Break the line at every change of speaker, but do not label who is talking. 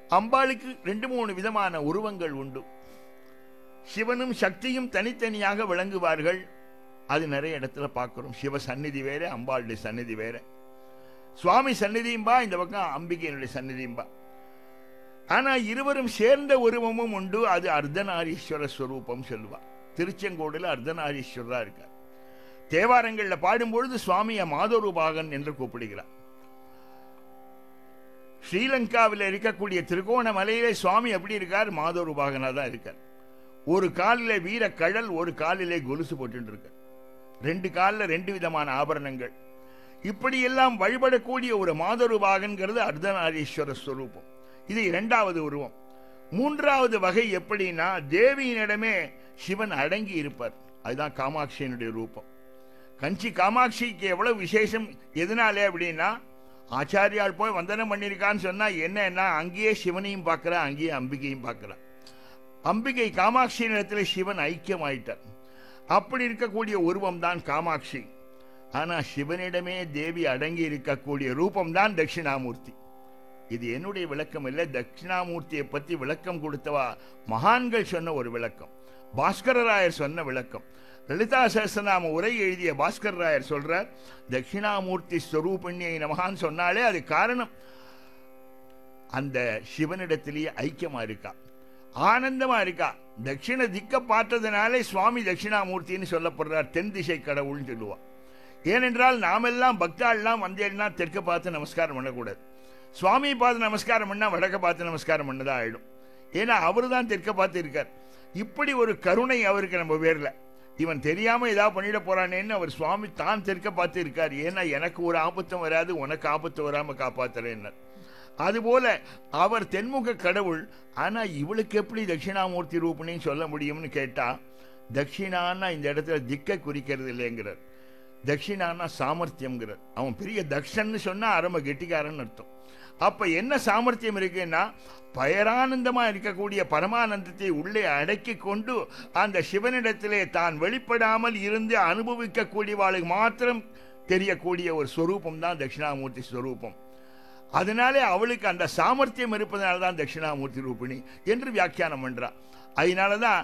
அம்பாளுக்கு ரெண்டு மூணு விதமான உருவங்கள் உண்டு சிவனும் சக்தியும் தனித்தனியாக விளங்குவார்கள் அது நிறைய இடத்துல பார்க்கிறோம் சிவ சந்நிதி வேற அம்பாளுடைய சந்நிதி வேற சுவாமி சந்நிதியும்பா இந்த பக்கம் அம்பிகையினுடைய சந்நிதியும்பா ஆனா இருவரும் சேர்ந்த உருவமும் உண்டு அது அர்த்தநாரீஸ்வர ஸ்வரூபம் சொல்லுவா திருச்செங்கோடுல அர்த்தநாரீஸ்வரரா இருக்கார் தேவாரங்கள்ல பாடும்பொழுது சுவாமியை மாதொருபாகன் என்று கூப்பிடுகிறார் ஸ்ரீலங்காவில் இருக்கக்கூடிய திருகோணமலையிலே சுவாமி எப்படி இருக்கார் மாதொருபாகனா தான் இருக்கார் ஒரு காலிலே வீர கழல் ஒரு காலிலே கொலுசு போட்டு இருக்கார் ரெண்டு காலில் ரெண்டு விதமான ஆபரணங்கள் இப்படியெல்லாம் வழிபடக்கூடிய ஒரு மாதொருபாகன்கிறது அர்த்தநாரீஸ்வர ஸ்வரூபம் இது இரண்டாவது உருவம் மூன்றாவது வகை எப்படின்னா தேவியினிடமே சிவன் அடங்கி இருப்பார் அதுதான் காமாட்சியினுடைய ரூபம் கஞ்சி காமாட்சிக்கு எவ்வளவு விசேஷம் எதனாலே அப்படின்னா ஆச்சாரியால் போய் வந்தனம் பண்ணியிருக்கான்னு சொன்னா என்னன்னா அங்கேயே சிவனையும் பார்க்கிறா அங்கேயே அம்பிகையும் பார்க்கிறா அம்பிகை காமாட்சி இடத்துல சிவன் ஐக்கியமாயிட்டார் அப்படி இருக்கக்கூடிய உருவம் தான் காமாட்சி ஆனா சிவனிடமே தேவி அடங்கி இருக்கக்கூடிய ரூபம் தான் தட்சிணாமூர்த்தி இது என்னுடைய விளக்கம் இல்லை தட்சிணாமூர்த்தியை பத்தி விளக்கம் கொடுத்தவா மகான்கள் சொன்ன ஒரு விளக்கம் பாஸ்கரராயர் சொன்ன விளக்கம் லலிதா சஹஸ்ரநாம உரை எழுதிய பாஸ்கர் ராயர் சொல்றார் தட்சிணாமூர்த்தி ஸ்வரூபிணியை நமகான்னு சொன்னாலே அது காரணம் அந்த சிவனிடத்திலேயே ஐக்கியமா இருக்கா ஆனந்தமா இருக்கா தட்சிண திக்க பார்த்ததுனாலே சுவாமி தட்சிணாமூர்த்தின்னு சொல்லப்படுறார் தென் திசை கடவுள்னு சொல்லுவா ஏனென்றால் நாமெல்லாம் பக்தாள்லாம் வந்தேன்னா தெற்க பார்த்து நமஸ்காரம் பண்ணக்கூடாது சுவாமியை பார்த்து நமஸ்காரம் பண்ணா வடக்க பார்த்து நமஸ்காரம் பண்ணதா ஆயிடும் ஏன்னா அவர் தான் தெற்க பார்த்து இருக்கார் இப்படி ஒரு கருணை அவருக்கு நம்ம பேர்ல இவன் தெரியாம ஏதாவது பண்ணிட போறானேன்னு அவர் சுவாமி தான் தெற்க பார்த்து இருக்கார் ஏன்னா எனக்கு ஒரு ஆபத்தும் வராது உனக்கு ஆபத்து வராம காப்பாத்துறேன்னு அதுபோல அவர் தென்முக கடவுள் ஆனா இவளுக்கு எப்படி தட்சிணாமூர்த்தி ரூபிணின்னு சொல்ல முடியும்னு கேட்டா தட்சிணான்னா இந்த இடத்துல திக்கை குறிக்கிறது இல்லைங்கிறார் தட்சிணான்னா சாமர்த்தியம்ங்கிறார் அவன் பெரிய தக்ஷன்னு சொன்னா அரம கெட்டிக்காரன் அர்த்தம் அப்ப என்ன சாமர்த்தியம் இருக்குன்னா பயரானந்தமா இருக்கக்கூடிய பரமானந்தத்தை உள்ளே அடக்கி கொண்டு அந்த சிவனிடத்திலே தான் வெளிப்படாமல் இருந்து அனுபவிக்கக்கூடியவாளுக்கு மாத்திரம் தெரியக்கூடிய ஒரு ஸ்வரூபம் தான் தட்சிணாமூர்த்தி ஸ்வரூபம் அதனாலே அவளுக்கு அந்த சாமர்த்தியம் இருப்பதனால தான் தட்சிணாமூர்த்தி ரூபிணி என்று வியாக்கியானம் பண்றா அதனால தான்